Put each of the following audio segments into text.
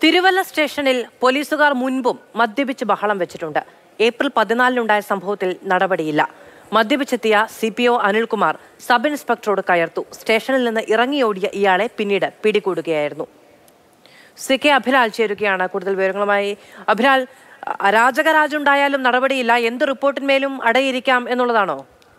തിരുവല്ല സ്റ്റേഷനിൽ പോലീസുകാർ മുൻപും മദ്യപിച്ച് ബഹളം വെച്ചിട്ടുണ്ട് ഏപ്രിൽ പതിനാലിനുണ്ടായ സംഭവത്തിൽ നടപടിയില്ല മദ്യപിച്ചെത്തിയ C P O Anilkumar sub ഇൻസ്പെക്ടറോട് കയർത്തു സ്റ്റേഷനിൽ നിന്ന് ഇറങ്ങിയോടിയ ഇയാളെ പിന്നീട് പിടികൂടുകയായിരുന്നു സി കെ അഭിലാൽ ചേരുകയാണ് കൂടുതൽ വിവരങ്ങളുമായി അഭിലാൽ അരാജകരാജുണ്ടായാലും നടപടിയില്ല എന്ത് റിപ്പോർട്ടിന്മേലും അടയിരിക്കാം എന്നുള്ളതാണോ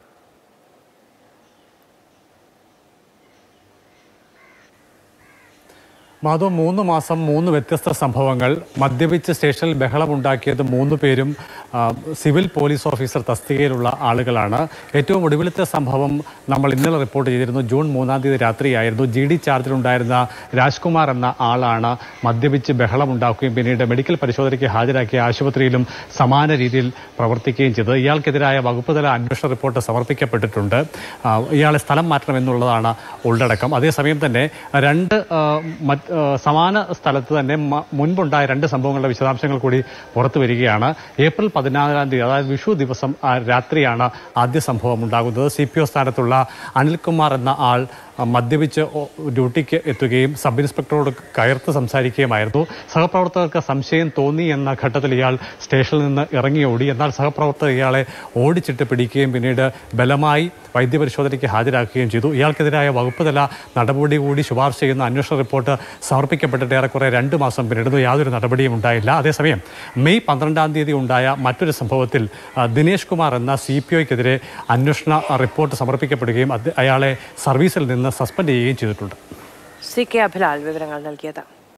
മാധവ് മൂന്ന് മാസം മൂന്ന് വ്യത്യസ്ത സംഭവങ്ങൾ മദ്യപിച്ച് സ്റ്റേഷനിൽ ബഹളമുണ്ടാക്കിയത് മൂന്ന് പേരും ആ, സിവിൽ പോലീസ് ഓഫീസർ തസ്തികയിലുള്ള ആളുകളാണ് ഏറ്റവും ഒടുവിലത്തെ സംഭവം നമ്മൾ ഇന്നലെ റിപ്പോർട്ട് ചെയ്തിരുന്നു ജൂൺ മൂന്നാം തീയതി രാത്രിയായിരുന്നു ജി ഡി ചാർജിലുണ്ടായിരുന്ന രാജ്കുമാർ എന്ന ആളാണ് മദ്യപിച്ച് ബഹളമുണ്ടാക്കുകയും പിന്നീട് മെഡിക്കൽ പരിശോധനയ്ക്ക് ഹാജരാക്കിയ ആശുപത്രിയിലും സമാന രീതിയിൽ പ്രവർത്തിക്കുകയും ചെയ്തത് ഇയാൾക്കെതിരായ വകുപ്പ് തല അന്വേഷണ റിപ്പോർട്ട് സമർപ്പിക്കപ്പെട്ടിട്ടുണ്ട് ആ, ഇയാളെ സ്ഥലം മാറ്റണമെന്നുള്ളതാണ് ഉള്ളടക്കം അതേസമയം തന്നെ രണ്ട് ആ, മറ്റ്, ആ, സമാന സ്ഥലത്ത് തന്നെ മ- മുൻപുണ്ടായ രണ്ട് സംഭവങ്ങളുടെ വിശദാംശങ്ങൾ കൂടി പുറത്തു വരികയാണ് ഏപ്രിൽ പതിനാലാം തീയതി അതായത് വിഷു ദിവസം ആ, രാത്രിയാണ് ആദ്യ സംഭവം ഉണ്ടാകുന്നത് സി പി ഒ സ്ഥാനത്തുള്ള അനിൽകുമാർ എന്ന ആൾ ആ, മദ്യപിച്ച് ഓ- ഡ്യൂട്ടിക്ക് എത്തുകയും സബ് ഇൻസ്പെക്ടറോട് കയർത്ത് സംസാരിക്കുകയുമായിരുന്നു സഹപ്രവർത്തകർക്ക് സംശയം തോന്നി എന്ന ഘട്ടത്തിൽ ഇയാൾ സ്റ്റേഷനിൽ നിന്ന് ഇറങ്ങി ഓടി എന്നാൽ സഹപ്രവർത്തകർ ഇയാളെ ഓടിച്ചിട്ട് പിടിക്കുകയും പിന്നീട് ബലമായി വൈദ്യപരിശോധനയ്ക്ക് ഹാജരാക്കുകയും ചെയ്തു ഇയാൾക്കെതിരായ വകുപ്പ് തല നടപടി കൂടി ശുപാർശ ചെയ്യുന്ന അന്വേഷണ റിപ്പോർട്ട് സമർപ്പിക്കപ്പെട്ടിട്ട് ഏറെക്കുറെ രണ്ട് മാസം പിന്നിടുന്നു യാതൊരു നടപടിയും ഉണ്ടായില്ല അതേസമയം മെയ് പന്ത്രണ്ടാം തീയതി ഉണ്ടായ മറ്റൊരു സംഭവത്തിൽ ആ, ദിനേഷ് കുമാർ എന്ന സി പി ഒക്കെതിരെ അന്വേഷണ റിപ്പോർട്ട് സമർപ്പിക്കപ്പെടുകയും അത് അയാളെ സർവീസിൽ നിന്ന് സസ്പെൻഡ് ചെയ്യുകയും ചെയ്തിട്ടുണ്ട് സി കെ അഭിലാൽ വിവരങ്ങൾ നൽകിയത്